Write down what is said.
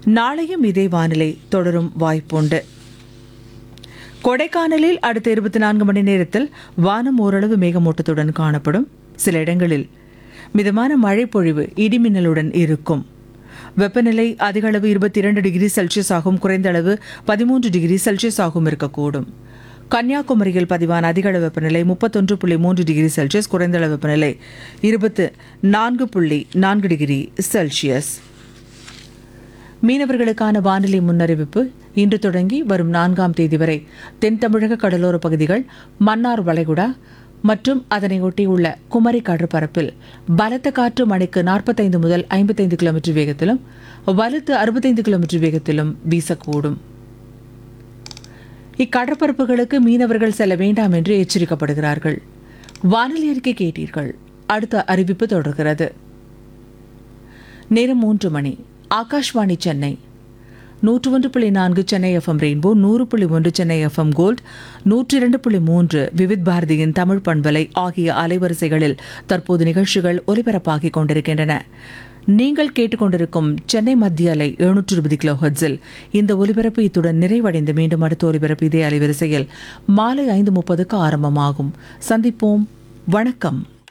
நாளையும் இதே வானிலை தொடரும் வாய்ப்புண்டு கொடைக்கானலில் அடுத்த இருபத்தி நான்கு மணி நேரத்தில் வானம் ஓரளவு மேகமூட்டத்துடன் காணப்படும் சில இடங்களில் மிதமான மழை பொழிவு இடிமின்னலுடன் இருக்கும் வெப்பநிலை அதிக அளவு இருபத்தி இரண்டு டிகிரி செல்சியஸ் ஆகும் குறைந்த அளவு பதிமூன்று டிகிரி செல்சியஸ் ஆகும் இருக்கக்கூடும் கன்னியாகுமரியில் பதிவான அதிக அளவு வெப்பநிலை முப்பத்தொன்று புள்ளி மூன்று டிகிரி செல்சியஸ் குறைந்த அளவு வெப்பநிலை இருபத்து நான்கு புள்ளி நான்கு டிகிரி செல்சியஸ் மீனவர்களுக்கான வானிலை முன்னறிவிப்பு இன்று தொடங்கி வரும் நான்காம் தேதி வரை தென் தமிழக கடலோர பகுதிகள் மன்னார் வளைகுடா மற்றும் அதனை ஒட்டியுள்ள குமரி கடற்பரப்பில் பலத்த காற்று மணிக்கு நாற்பத்தைந்து முதல் ஐம்பத்தைந்து கிலோமீட்டர் வேகத்திலும் வலுத்து அறுபத்தைந்து கிலோமீட்டர் வேகத்திலும் வீசக்கூடும் இக்கடற்பரப்புகளுக்கு மீனவர்கள் செல்ல வேண்டாம் என்று எச்சரிக்கப்படுகிறார்கள் வானிலை அறிக்கை கேட்டீர்கள் அடுத்த அறிவிப்பு தொடர்கிறது நேரம் மூன்று மணி ஆகாஷ்வாணி சென்னை நூற்று ஒன்று புள்ளி நான்கு சென்னை எஃப்எம் ரெயின்போ நூறு புள்ளி ஒன்று சென்னை எஃப்எம் கோல்ட் நூற்றி இரண்டு புள்ளி மூன்று விவித் பாரதியின் தமிழ் பண்பலை ஆகிய அலைவரிசைகளில் தற்போது நிகழ்ச்சிகள் ஒலிபரப்பாகிக் கொண்டிருக்கின்றன நீங்கள் கேட்டுக்கொண்டிருக்கும் சென்னை மத்திய அலை எழுநூற்று இருபது கிலோ ஹெர்ட்ஸில் இந்த ஒலிபரப்பு இத்துடன் நிறைவடைந்து மீண்டும் அடுத்த ஒலிபரப்பு இதே அலைவரிசையில் மாலை ஐந்து முப்பதுக்கு ஆரம்பமாகும் சந்திப்போம் வணக்கம்